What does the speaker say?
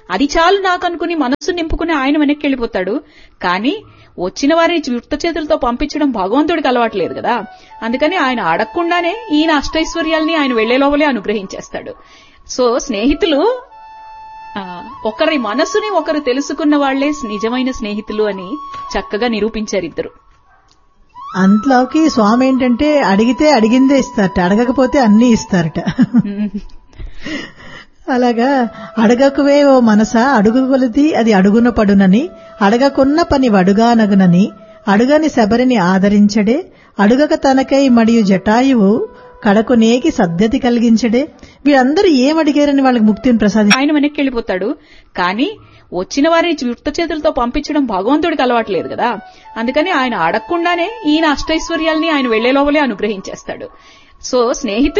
అది చాలు నాకు అనుకుని మనస్సు నింపుకుని ఆయన వెనక్కి వెళ్ళిపోతాడు కానీ వచ్చిన వారిని చుట్ట చేతులతో పంపించడం భగవంతుడికి అలవాట్లేదు కదా అందుకని ఆయన అడగకుండానే ఈయన అష్టైశ్వర్యాల్ని ఆయన వెళ్లే లోపలే అనుగ్రహించేస్తాడు సో స్నేహితులు ఆ, ఒకరి మనసుని ఒకరు తెలుసుకున్న వాళ్లే నిజమైన స్నేహితులు అని చక్కగా నిరూపించారు ఇద్దరు అంతలోకి స్వామి ఏంటంటే అడిగితే అడిగిందే ఇస్తారట అడగకపోతే అన్ని ఇస్తారట అలాగా అడగకువే ఓ మనస అడుగు కొలిది అది అడుగున పడునని అడగకున్న పని వడుగానగునని అడుగని శబరిని ఆదరించడే అడుగక తనకై మరియు జటాయువు కడకు నేకి సద్గతి కలిగించడే వీళ్ళందరూ ఏం అడిగారని వాళ్ళకి ముక్తిని ప్రసాది ఆయన వెనక్కి వెళ్ళిపోతాడు కానీ వచ్చిన వారిని చుట్ట చేతులతో పంపించడం భగవంతుడికి అలవాట్లేదు కదా అందుకని ఆయన అడగకుండానే ఈయన అష్టైశ్వర్యాల్ని ఆయన వెళ్లే లోపలే అనుగ్రహించేస్తాడు సో స్నేహితులు